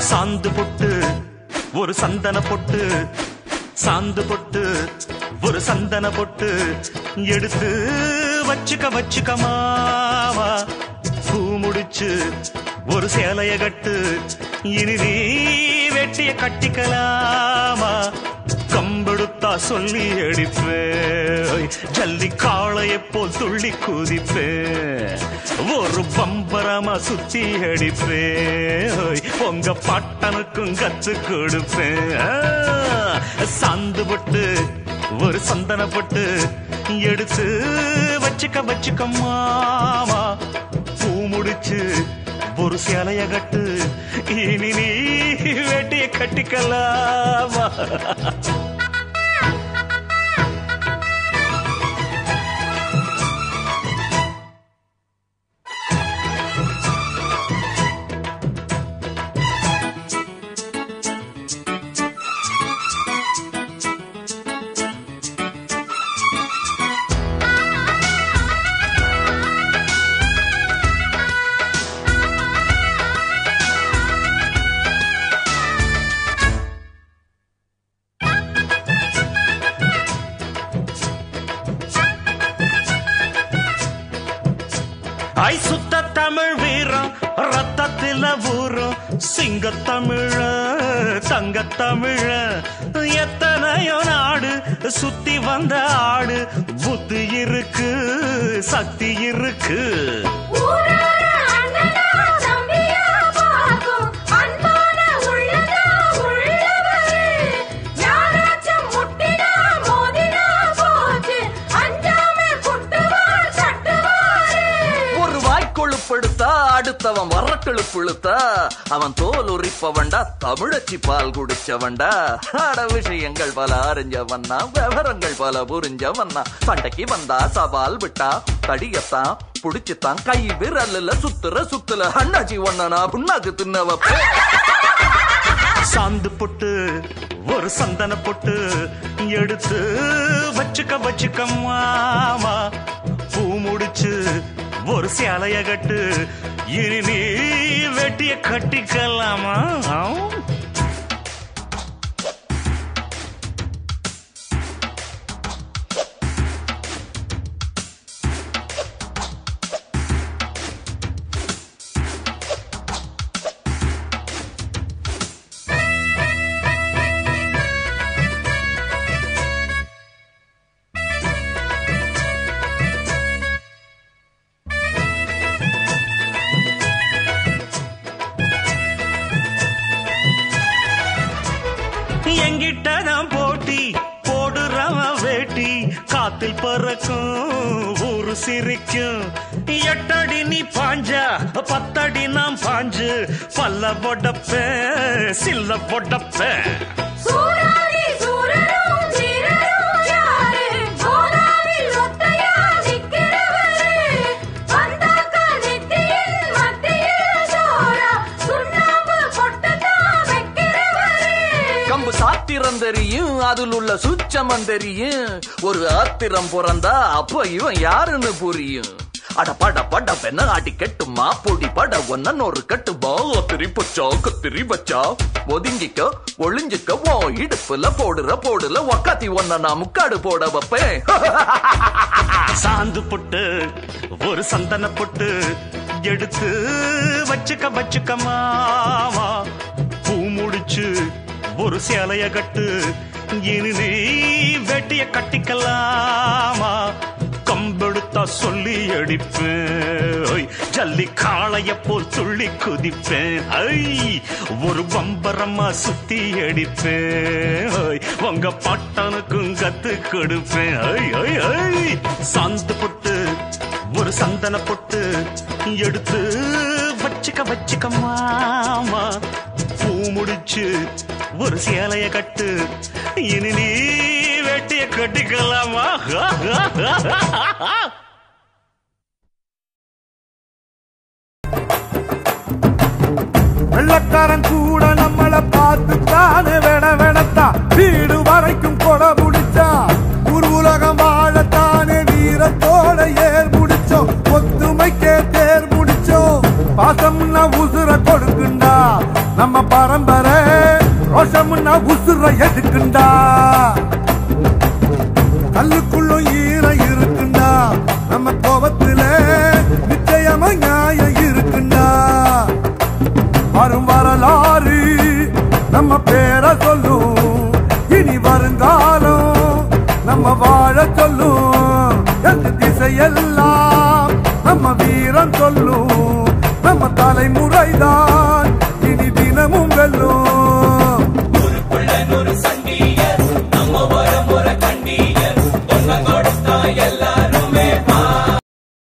சாந்து பொட்டு ஒரு சந்தன பொட்டு சாந்து பொட்டு ஒரு சந்தன பொட்டு எடுத்து வச்சுக்க வச்சுக்க மாவா பூ முடிச்சு ஒரு சேலைய கட்டு இனி நீ வெட்டிய கட்டிக்கலாமா கம்பெடுத்தா சொல்லி அடிப்பேன் ஜல்லி காளையை போல் துள்ளி குதிப்பேன் ஒரு பம்பரமா சுத்தி அடிப்பேன் உங்க பட்டனுக்கும் கத்து கொடுப்பேன் ஆ, சாந்து போட்டு ஒரு சந்தன போட்டு எடுத்து வச்சுக்க வச்சுக்க மாமா பூ முடிச்சு ஒரு சேலைய கட்டு இனி நீ வேட்டிய கட்டிக்கலாமா ஐ சுத்த தமிழ் வீரம் ரத்தத்தில ஊரும் சிங்க தமிழ தங்க தமிழ எத்தனையோ நாடு சுத்தி வந்த ஆடு புத்தி இருக்கு சக்தி இருக்கு ஊரார அண்ணனா தம்பியா பார்க்கும் அன்பான உள்ளதா உள்ளவரே யாராச்சும் முட்டினா மோதினா போச்சு அஞ்சாமே குட்டுவார் சட்டுவாரே ஒரு வாய்க்கொழுப்படுத்தா அடுத்தவன் வரட்டெழுப்புழுத்தா அவன் தோல் உரிப்பவன்டா தமிழச்சி பால் குடிச்சவன்டா அட விஷயங்கள் பல அறிஞ்சவன்னா விவரங்கள் பல புரிஞ்சவன்னா சண்டைக்கு வந்தா சவால் விட்டா தடியத்தான் புடிச்சுத்தான் கை விரல்ல சுத்துற சுத்துல அண்ணாச்சி ஒண்ணனா புண்ணாக்கு தின்னவ சாந்து பொட்டு ஒரு சந்தன பொட்டு எடுத்து வச்சுக்க வச்சுக்க மாமா பூ முடிச்சு ஒரு சேலைய கட்டு இனி நீ வெட்டிய கட்டிக்கலாமா எங்கிட்ட தான் போட்டி போடுறவன் வேட்டி காத்தில் பறக்கும் ஊரு சிரிக்கும் எட்டடி நீ பாஞ்சா பத்தடி நாம் பாஞ்சு பல்ல பொடப்பேன் சில்ல பொடப்பேன் சூராதி சூரரும் வீரரும் யாரு கோதாவில் ஒத்தையா நிக்கிறவரு வந்தாக்கா நெத்தியில் மத்தியில் சோரா சுண்ணாம்பு பொட்டத்தான் வைக்கிறவரு கம்பு சாத்திரம் தெரியும் அதில் உள்ள சூச்சமம் தெரியும் ஒரு ஆத்திரம் பிறந்தா அப்ப இவன் யாருன்னு புரியும் அட பட பட பெண்ண ஆட்டி கெட்டுமா பொடி பட ஒன்ன ஒரு கட்டுமா ஒத்திரி பச்சா கத்திரி வச்சா ஒதுங்கிக்க ஒளிஞ்சிக்க ஓ இடுப்புல போடுற போடுல ஒக்காத்தி ஒன்ன நான் முக்காடு போட வைப்பேன் சாந்து பொட்டு ஒரு சந்தன பொட்டு எடுத்து வச்சுக்க வச்சுக்க மாமா பூ முடிச்சு ஒரு சேலைய கட்டு இனி நீ வெட்டிய கட்டிக்கலாமா கம்பெடுத்தா சொல்லி அடிப்பேன் ஐ, ஜல்லி காளைய போல் துள்ளி குதிப்பேன் ஐ ஒரு பம்பரமா சுத்தி அடிப்பேன் ஐ, உங்க பட்டனுக்கும் கத்து கொடுப்பேன் ஐ ஐ ஐ சாந்து பொட்டு ஒரு சந்தன பொட்டு எடுத்து வச்சுக்க வச்சுக்க மாமா பூ முடிச்சு ஒரு சேலைய கட்டு இனி நீ வெட்டிய கட்டிக்கலாமா வெள்ளக்காரன் கூட நம்மள பார்த்து தானே வெட வெடத்தா வீடு வரைக்கும் கொடை முடிச்சா ஊர் உலகம் வாழத்தானே வீரத்தோட ஏர் முடிச்சோம் ஒத்துமைக்கே தேர் முடிச்சோம் பாசம்னா உசுர கொடுக்குண்டா நம்ம பரம்பரை ரோஷம்னா உசுர எதுக்குண்டா கல்லுக்குள்ளும் ஈரம் இருக்குண்டா நம்ம கோபத்துல நிச்சயமா நியாயம் இருக்குண்டா வரும் வரலாறு நம்ம பேரை சொல்லும் இனி வருங்காலம் நம்ம வாழ சொல்லும் எந்த திசையெல்லாம் நம்ம வீரம் சொல்லும் நம்ம தலைமுறைதான்